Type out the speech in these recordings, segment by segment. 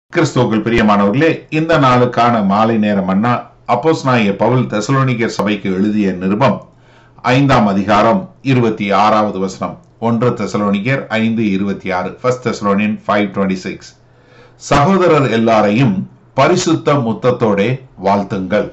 கிறிஸ்துவுக்குள் பிரியமானவர்களே இந்த நாளுக்கான மாலை நேரம் அண்ணா அப்போஸ் நாய பவுல் தெசலோனிக்கர் சபைக்கு எழுதிய நிருபம் ஐந்தாம் அதிகாரம் இருபத்தி ஆறாவது வசனம் ஒன்று தெசலோனிக்கர் ஐந்து இருபத்தி ஆறு first Thessalonian five twenty six சகோதரர் எல்லாரையும் பரிசுத்த முத்தத்தோட வாழ்த்துங்கள்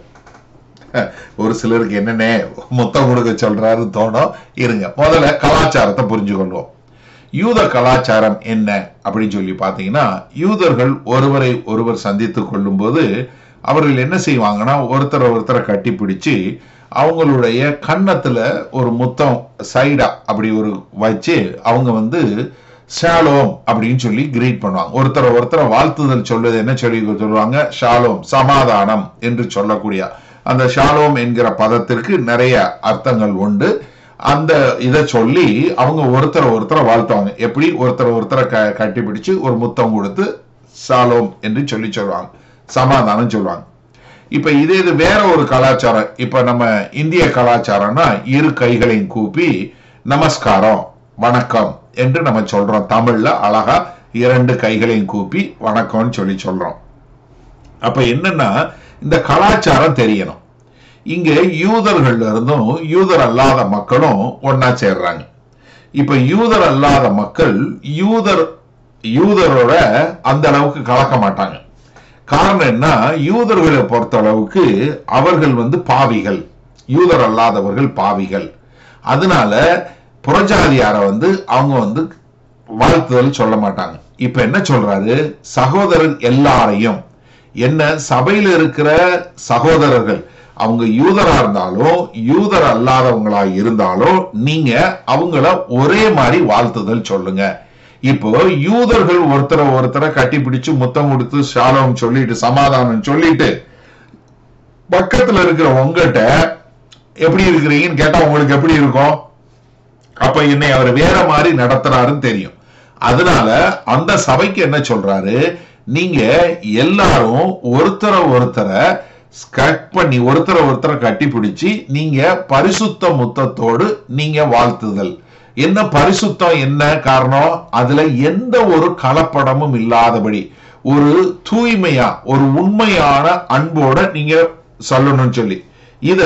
ஒரு சிலருக்கு என்னென்ன முத்தம் கொடுக்க சொல்றாரு தோணும் இருங்க முதல்ல கலாச்சாரத்தை புரிஞ்சு கொள்வோம் யூத கலாச்சாரம் என்ன அப்படின்னு சொல்லி பார்த்தீங்கன்னா யூதர்கள் ஒருவரை ஒருவர் சந்தித்து கொள்ளும்போது அவர்கள் என்ன செய்வாங்கன்னா ஒருத்தரை ஒருத்தரை கட்டி பிடிச்சு அவங்களுடைய கன்னத்துல ஒரு முத்தம் சைடா அப்படி ஒரு வச்சு அவங்க வந்து ஷாலோம் அப்படின்னு சொல்லி கிரீட் பண்ணுவாங்க ஒருத்தரை ஒருத்தரை வாழ்த்துதல் சொல்லுது என்ன சொல்லி சொல்லுவாங்க ஷாலோம் சமாதானம் என்று சொல்லக்கூடிய அந்த ஷாலோம் என்கிற பதத்திற்கு நிறைய அர்த்தங்கள் உண்டு அந்த இதை சொல்லி அவங்க ஒருத்தரை ஒருத்தரை வாழ்த்துவாங்க எப்படி ஒருத்தரை ஒருத்தரை க கட்டி பிடிச்சு ஒரு முத்தம் கொடுத்து சாலோம் என்று சொல்லி சொல்லுவாங்க சமாதானம் சொல்லுவாங்க இப்ப இதே இது வேற ஒரு கலாச்சாரம் இப்ப நம்ம இந்திய கலாச்சாரம்னா இரு கைகளையும் கூப்பி நமஸ்காரம் வணக்கம் என்று நம்ம சொல்றோம் தமிழ்ல அழகா இரண்டு கைகளையும் கூப்பி வணக்கம்னு சொல்லி சொல்றோம் அப்ப என்னன்னா இந்த கலாச்சாரம் தெரியணும் இங்க யூதர்கள்ல இருந்தும் யூதர் அல்லாத மக்களும் ஒன்னா சேர்றாங்க இப்ப யூதர் அல்லாத மக்கள் யூதர் யூதரோட அந்த அளவுக்கு கலக்க மாட்டாங்க காரணம் என்ன யூதர்களை பொறுத்த அளவுக்கு அவர்கள் வந்து பாவிகள் யூதர் அல்லாதவர்கள் பாவிகள் அதனால புறஜாதியார வந்து அவங்க வந்து வாழ்த்துதல் சொல்ல மாட்டாங்க இப்ப என்ன சொல்றாரு சகோதரர் எல்லாரையும் என்ன சபையில இருக்கிற சகோதரர்கள் அவங்க யூதரா இருந்தாலும் யூதர் அல்லாதவங்களா இருந்தாலும் நீங்க அவங்கள ஒரே மாதிரி வாழ்த்துதல் சொல்லுங்க இப்போ யூதர்கள் ஒருத்தரை ஒருத்தரை கட்டி பிடிச்சு முத்தம் கொடுத்து சாலம் சொல்லிட்டு சமாதானம் சொல்லிட்டு பக்கத்துல இருக்கிற உங்ககிட்ட எப்படி இருக்கிறீங்கன்னு கேட்டா உங்களுக்கு எப்படி இருக்கும் அப்ப என்னை அவர் வேற மாதிரி நடத்துறாருன்னு தெரியும் அதனால அந்த சபைக்கு என்ன சொல்றாரு நீங்க எல்லாரும் ஒருத்தரை ஒருத்தரை கட் பண்ணி ஒருத்தரை ஒருத்தரை கட்டி பிடிச்சி நீங்க பரிசுத்த முத்தத்தோடு நீங்க வாழ்த்துதல் என்ன பரிசுத்தம் என்ன காரணம் அதுல எந்த ஒரு கலப்படமும் இல்லாதபடி ஒரு தூய்மையா ஒரு உண்மையான அன்போட நீங்க சொல்லணும்னு சொல்லி இத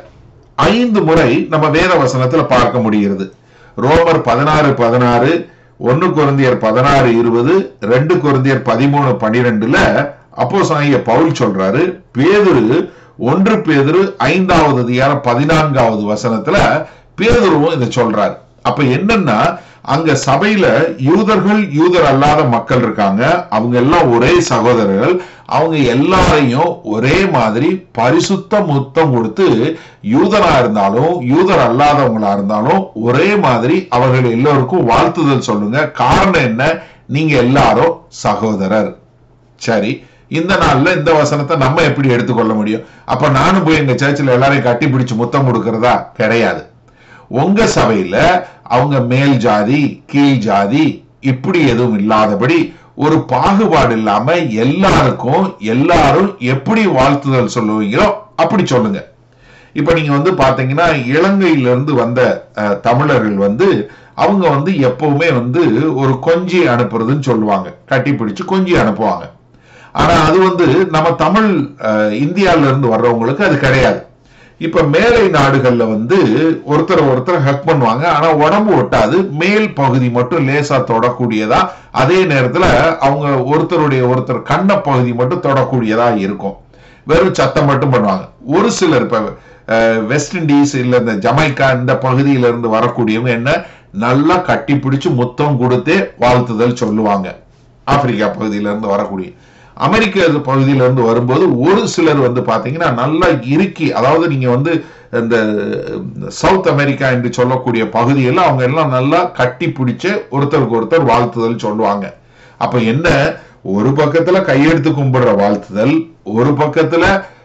ஐந்து முறை நம்ம வேத வசனத்துல பார்க்க முடிகிறது ரோமர் பதினாறு பதினாறு ஒன்னு குருந்தியர் பதினாறு இருபது ரெண்டு குருந்தியர் பதிமூணு பன்னிரெண்டுல அப்போ சாங்கிய பவுல் சொல்றாரு பேதுரு ஒன்று பேதுரு ஐந்தாவது அதிகாரம் பதினான்காவது வசனத்துல பேதுருவும் இதை சொல்றாரு அப்ப என்னன்னா அங்க சபையில யூதர்கள் யூதர் அல்லாத மக்கள் இருக்காங்க அவங்க எல்லாம் ஒரே சகோதரர்கள் அவங்க எல்லாரையும் ஒரே மாதிரி பரிசுத்த முத்தம் கொடுத்து யூதரா இருந்தாலும் யூதர் அல்லாதவங்களா இருந்தாலும் ஒரே மாதிரி அவர்கள் எல்லோருக்கும் வாழ்த்துதல் சொல்லுங்க காரணம் என்ன நீங்க எல்லாரும் சகோதரர் சரி இந்த நாள்ல இந்த வசனத்தை நம்ம எப்படி எடுத்துக்கொள்ள முடியும் அப்ப நானும் போய் எங்க சர்ச்சில் எல்லாரையும் கட்டி பிடிச்சு முத்தம் கொடுக்கறதா கிடையாது உங்க சபையில அவங்க மேல் ஜாதி கீழ் ஜாதி இப்படி எதுவும் இல்லாதபடி ஒரு பாகுபாடு இல்லாம எல்லாருக்கும் எல்லாரும் எப்படி வாழ்த்துதல் சொல்லுவீங்களோ அப்படி சொல்லுங்க இப்ப நீங்க வந்து பாத்தீங்கன்னா இலங்கையில இருந்து வந்த தமிழர்கள் வந்து அவங்க வந்து எப்பவுமே வந்து ஒரு கொஞ்சி அனுப்புறதுன்னு சொல்லுவாங்க கட்டி பிடிச்சு கொஞ்சி அனுப்புவாங்க ஆனா அது வந்து நம்ம தமிழ் இந்தியால இருந்து வர்றவங்களுக்கு அது கிடையாது இப்ப மேலை நாடுகள்ல வந்து ஒருத்தர் ஒருத்தர் ஹக் பண்ணுவாங்க ஆனா உடம்பு ஒட்டாது மேல் பகுதி மட்டும் லேசா தொடக்கூடியதா அதே நேரத்துல அவங்க ஒருத்தருடைய ஒருத்தர் கண்ண பகுதி மட்டும் தொடக்கூடியதா இருக்கும் வெறும் சத்தம் மட்டும் பண்ணுவாங்க ஒரு சிலர் இப்ப வெஸ்ட் இண்டீஸ் இல்ல இந்த ஜமைக்கா இந்த பகுதியில இருந்து வரக்கூடியவங்க என்ன நல்லா கட்டி பிடிச்சு முத்தம் கொடுத்தே வாழ்த்துதல் சொல்லுவாங்க ஆப்பிரிக்கா பகுதியில இருந்து வரக்கூடிய அமெரிக்க பகுதியில இருந்து வரும்போது ஒரு சிலர் வந்து பாத்தீங்கன்னா நல்லா இறுக்கி அதாவது நீங்க வந்து இந்த சவுத் அமெரிக்கா என்று சொல்லக்கூடிய பகுதியில் அவங்க எல்லாம் நல்லா கட்டி பிடிச்ச ஒருத்தருக்கு ஒருத்தர் வாழ்த்துதல் சொல்லுவாங்க அப்ப என்ன ஒரு பக்கத்துல கையெடுத்து கும்பிடுற வாழ்த்துதல் ஒரு பக்கத்துல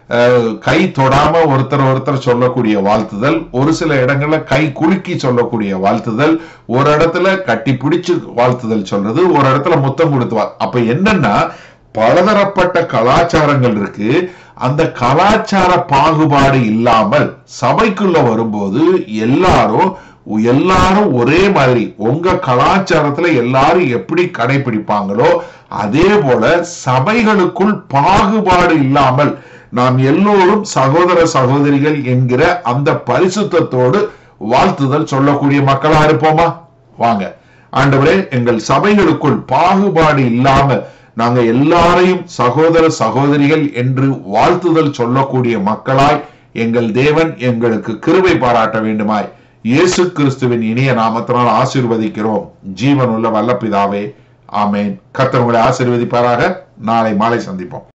கை தொடாம ஒருத்தர் ஒருத்தர் சொல்லக்கூடிய வாழ்த்துதல் ஒரு சில இடங்கள்ல கை குலுக்கி சொல்லக்கூடிய வாழ்த்துதல் ஒரு இடத்துல கட்டி பிடிச்சு வாழ்த்துதல் சொல்றது ஒரு இடத்துல முத்தம் கொடுத்து அப்ப என்னன்னா பலதரப்பட்ட கலாச்சாரங்கள் இருக்கு அந்த கலாச்சார பாகுபாடு இல்லாமல் சபைக்குள்ள வரும்போது எல்லாரும் எல்லாரும் ஒரே மாதிரி உங்க கலாச்சாரத்துல எல்லாரும் எப்படி கடைபிடிப்பாங்களோ அதே போல சபைகளுக்குள் பாகுபாடு இல்லாமல் நாம் எல்லோரும் சகோதர சகோதரிகள் என்கிற அந்த பரிசுத்தத்தோடு வாழ்த்துதல் சொல்லக்கூடிய மக்களா இருப்போமா வாங்க ஆண்டவரே எங்கள் சபைகளுக்குள் பாகுபாடு இல்லாம நாங்க எல்லாரையும் சகோதர சகோதரிகள் என்று வாழ்த்துதல் சொல்லக்கூடிய மக்களாய் எங்கள் தேவன் எங்களுக்கு கிருபை பாராட்ட வேண்டுமாய் இயேசு கிறிஸ்துவின் இனிய நாமத்தினால் ஆசீர்வதிக்கிறோம் ஜீவனுள்ள வல்லபிதாவே ஆமேன் கர்த்தர் உங்களை ஆசீர்வதிப்பாராக நாளை மாலை சந்திப்போம்